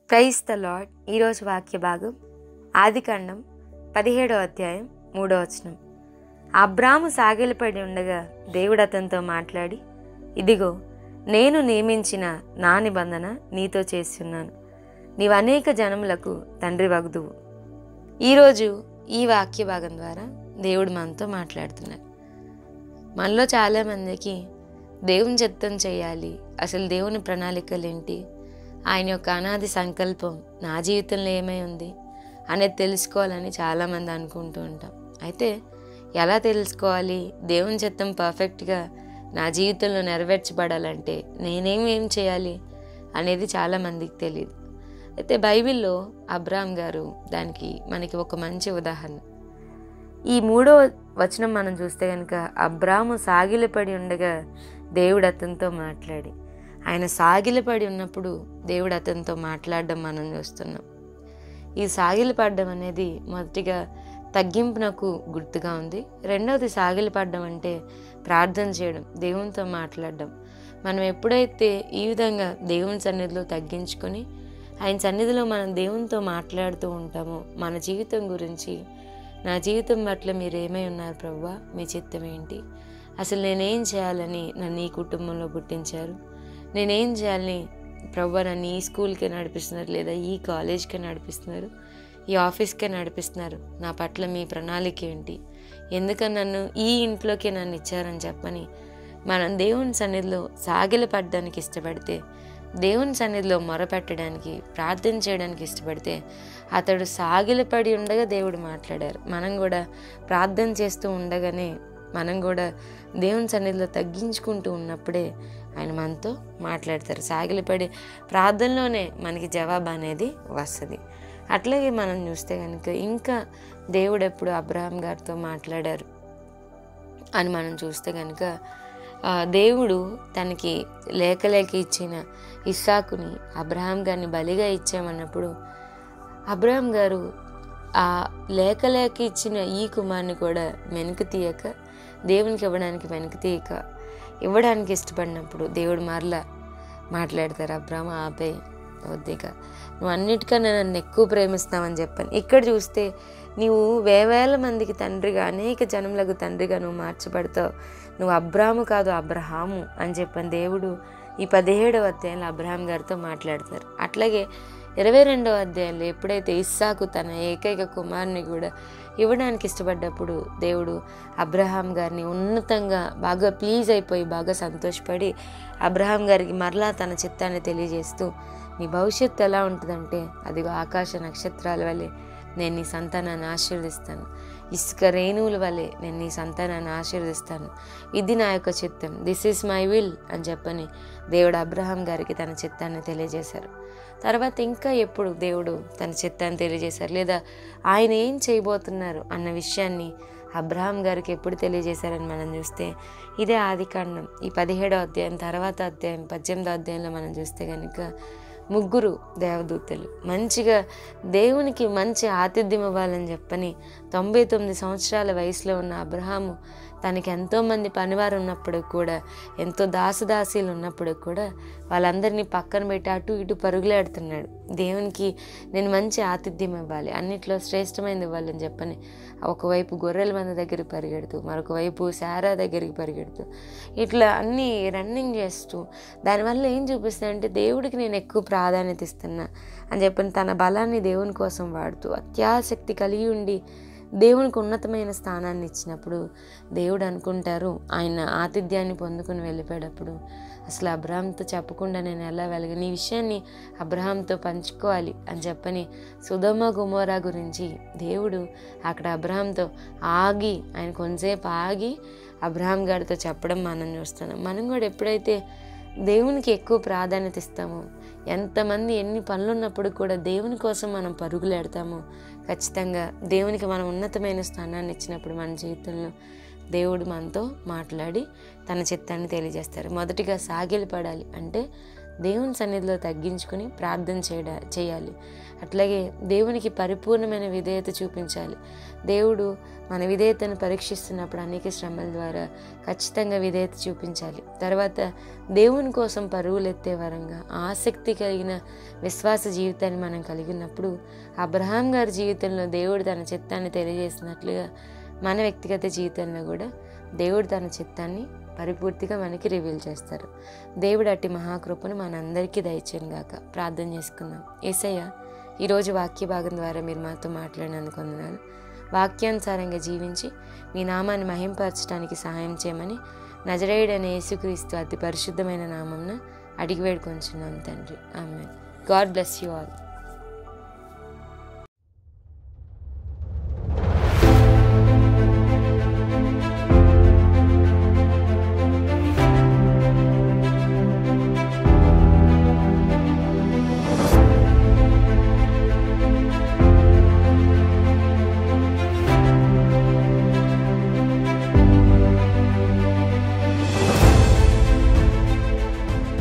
praise the lord ఈరోజు వాక్య భాగం ఆదికాండం పదిహేడో అధ్యాయం మూడో వచనం అబ్రాము సాగిలపడి ఉండగా దేవుడు అతనితో మాట్లాడి ఇదిగో నేను నియమించిన నా నిబంధన నీతో చేస్తున్నాను నీవు అనేక జనములకు తండ్రి వగుదువు ఈరోజు ఈ వాక్య భాగం ద్వారా దేవుడు మనతో మాట్లాడుతున్నాడు మనలో చాలామందికి దేవుని చిత్తం చేయాలి అసలు దేవుని ప్రణాళికలు ఏంటి ఆయన యొక్క అనాది సంకల్పం నా జీవితంలో ఏమై ఉంది అనేది తెలుసుకోవాలని చాలామంది అనుకుంటూ ఉంటాం అయితే ఎలా తెలుసుకోవాలి దేవుని చిత్తం పర్ఫెక్ట్గా నా జీవితంలో నెరవేర్చబడాలంటే నేనేం ఏం చేయాలి అనేది చాలామందికి తెలియదు అయితే బైబిల్లో అబ్రామ్ గారు దానికి మనకి ఒక మంచి ఉదాహరణ ఈ మూడో వచనం మనం చూస్తే కనుక అబ్రాము సాగిలపడి ఉండగా దేవుడు అతనితో మాట్లాడి ఆయన సాగిలపడి ఉన్నప్పుడు దేవుడు అతనితో మాట్లాడడం మనం చూస్తున్నాం ఈ సాగిలపడడం అనేది మొదటిగా తగ్గింపునకు గుర్తుగా ఉంది రెండవది సాగిలపడడం అంటే ప్రార్థన చేయడం దేవునితో మాట్లాడడం మనం ఎప్పుడైతే ఈ విధంగా దేవుని సన్నిధిలో తగ్గించుకొని ఆయన సన్నిధిలో మనం దేవునితో మాట్లాడుతూ ఉంటామో మన జీవితం గురించి నా జీవితం పట్ల మీరు ఏమై ఉన్నారు ప్రవ్వా మీ చిత్తం ఏంటి అసలు నేనేం చేయాలని నన్ను ఈ కుటుంబంలో పుట్టించారు నేనేం చేయాలని ప్రవ్వా నన్ను ఈ స్కూల్కే నడిపిస్తున్నారు లేదా ఈ కాలేజ్కే నడిపిస్తున్నారు ఈ ఆఫీస్కే నడిపిస్తున్నారు నా పట్ల మీ ప్రణాళిక ఏంటి ఎందుకని నన్ను ఈ ఇంట్లోకే నన్ను ఇచ్చారని చెప్పని మనం దేవుని సన్నిధిలో సాగిలపడడానికి ఇష్టపడితే దేవుని సన్నిధిలో మొరపెట్టడానికి ప్రార్థన చేయడానికి ఇష్టపడితే అతడు సాగిలపడి ఉండగా దేవుడు మాట్లాడారు మనం కూడా ప్రార్థన చేస్తూ ఉండగానే మనం కూడా దేవుని సన్నిధిలో తగ్గించుకుంటూ ఉన్నప్పుడే ఆయన మనతో మాట్లాడతారు సాగిలపడి ప్రార్థనలోనే మనకి జవాబు అనేది వస్తుంది అట్లాగే మనం చూస్తే కనుక ఇంకా దేవుడు ఎప్పుడు అబ్రహాం గారితో మాట్లాడారు అని మనం చూస్తే కనుక ఆ, దేవుడు తనకి లేక లేక ఇచ్చిన ఇస్సాకుని అబ్రహాం గారిని బలిగా ఇచ్చామన్నప్పుడు అబ్రహాం గారు ఆ లేక లేక ఇచ్చిన ఈ కుమార్ని కూడా వెనుక తీయక దేవునికి ఇవ్వడానికి వెనుక తీయక ఇవ్వడానికి ఇష్టపడినప్పుడు దేవుడు మరలా మాట్లాడతారు అబ్రహం ఆపే వద్దిక నువ్వు అన్నిటికన్నా నన్ను ఎక్కువ ప్రేమిస్తావని చెప్పాను ఇక్కడ చూస్తే నీవు వేవేల మందికి తండ్రిగా అనేక జనములకు తండ్రిగా నువ్వు మార్చబడతావు నువ్వు అబ్రాము కాదు అబ్రహాము అని చెప్పని దేవుడు ఈ పదిహేడవ అధ్యాయంలో అబ్రహాం గారితో మాట్లాడతారు అట్లాగే ఇరవై రెండవ అధ్యాయంలో ఎప్పుడైతే ఇస్సాకు తన ఏకైక కుమారుని కూడా ఇవ్వడానికి ఇష్టపడ్డప్పుడు దేవుడు అబ్రహాం గారిని ఉన్నతంగా బాగా ప్లీజ్ అయిపోయి బాగా సంతోషపడి అబ్రహాం గారికి మరలా తన చిత్తాన్ని తెలియజేస్తూ నీ భవిష్యత్తు ఎలా ఉంటుందంటే అదిగో ఆకాశ నక్షత్రాల వలె నేను నీ సంతానాన్ని ఆశీర్వదిస్తాను ఇసుక రేణువుల వలె నేను నీ సంతానాన్ని ఆశీర్వదిస్తాను ఇది నా యొక్క చిత్తం దిస్ ఈస్ మై విల్ అని చెప్పని దేవుడు అబ్రహాం గారికి తన చిత్తాన్ని తెలియజేశారు తర్వాత ఇంకా ఎప్పుడు దేవుడు తన చిత్తాన్ని తెలియజేశారు లేదా ఆయన ఏం చేయబోతున్నారు అన్న విషయాన్ని అబ్రహాం గారికి ఎప్పుడు తెలియజేశారని మనం చూస్తే ఇదే ఆదికాండం ఈ పదిహేడో అధ్యాయం తర్వాత అధ్యాయం పద్దెనిమిదో అధ్యాయంలో మనం చూస్తే కనుక ముగ్గురు దేవదూతలు మంచిగా దేవునికి మంచి ఆతిథ్యం ఇవ్వాలని చెప్పని తొంభై తొమ్మిది సంవత్సరాల వయసులో ఉన్న అబ్రహాము తనకి ఎంతోమంది పనివారు ఉన్నప్పుడు కూడా ఎంతో దాసదాసీలు ఉన్నప్పుడు కూడా వాళ్ళందరినీ పక్కన పెట్టి అటు ఇటు పరుగులాడుతున్నాడు దేవునికి నేను మంచి ఆతిథ్యం ఇవ్వాలి అన్నిట్లో శ్రేష్టమైనది ఇవ్వాలని చెప్పని ఒకవైపు గొర్రెల మంద దగ్గరికి పరిగెడుతూ మరొక వైపు శారా దగ్గరికి పరిగెడుతూ ఇట్లా అన్నీ రన్నింగ్ చేస్తూ దానివల్ల ఏం చూపిస్తుంది అంటే దేవుడికి నేను ఎక్కువ ప్రాధాన్యత ఇస్తున్నా అని చెప్పని తన బలాన్ని దేవుని కోసం వాడుతూ అత్యాసక్తి కలిగి ఉండి దేవునికి ఉన్నతమైన స్థానాన్ని ఇచ్చినప్పుడు దేవుడు అనుకుంటారు ఆయన ఆతిథ్యాన్ని పొందుకుని వెళ్ళిపోయేటప్పుడు అసలు అబ్రహాంతో చెప్పకుండా నేను ఎలా వెళ్ళగలను ఈ విషయాన్ని అబ్రహాంతో పంచుకోవాలి అని చెప్పని సుధమ గుమోరా గురించి దేవుడు అక్కడ అబ్రహాంతో ఆగి ఆయన కొంతసేపు ఆగి అబ్రహాం గారితో చెప్పడం మనం చూస్తున్నాం మనం కూడా ఎప్పుడైతే దేవునికి ఎక్కువ ప్రాధాన్యత ఇస్తామో ఎంతమంది ఎన్ని పనులు ఉన్నప్పుడు కూడా దేవుని కోసం మనం పరుగులాడతామో ఖచ్చితంగా దేవునికి మనం ఉన్నతమైన స్థానాన్ని ఇచ్చినప్పుడు మన జీవితంలో దేవుడు మనతో మాట్లాడి తన చిత్తాన్ని తెలియజేస్తారు మొదటిగా సాగిలి పడాలి అంటే దేవుని సన్నిధిలో తగ్గించుకుని ప్రార్థన చేయడా చేయాలి అట్లాగే దేవునికి పరిపూర్ణమైన విధేయత చూపించాలి దేవుడు మన విధేయతను పరీక్షిస్తున్నప్పుడు అనేక శ్రమల ద్వారా ఖచ్చితంగా విధేయత చూపించాలి తర్వాత దేవుని కోసం పరుగులెత్తే వరంగా ఆసక్తి కలిగిన విశ్వాస జీవితాన్ని మనం కలిగి ఉన్నప్పుడు అబ్రహాం గారి జీవితంలో దేవుడు తన చిత్తాన్ని తెలియజేసినట్లుగా మన వ్యక్తిగత జీవితంలో కూడా దేవుడు తన చిత్తాన్ని పరిపూర్తిగా మనకి రివీల్ చేస్తారు దేవుడు అట్టి మహాకృపను మనందరికీ దయచేయను గాక ప్రార్థన చేసుకుందాం ఏసయ్య ఈరోజు వాక్య భాగం ద్వారా మీరు మాతో మాట్లాడినందుకు వందనాలు వాక్యానుసారంగా జీవించి మీ నామాన్ని మహింపరచడానికి సహాయం చేయమని నజరేయుడనే యేసుక్రీస్తు అతి పరిశుద్ధమైన నామంన అడిగి వేడుకొంచున్నాం తండ్రి ఆమె గాడ్ బ్లెస్ యూ ఆల్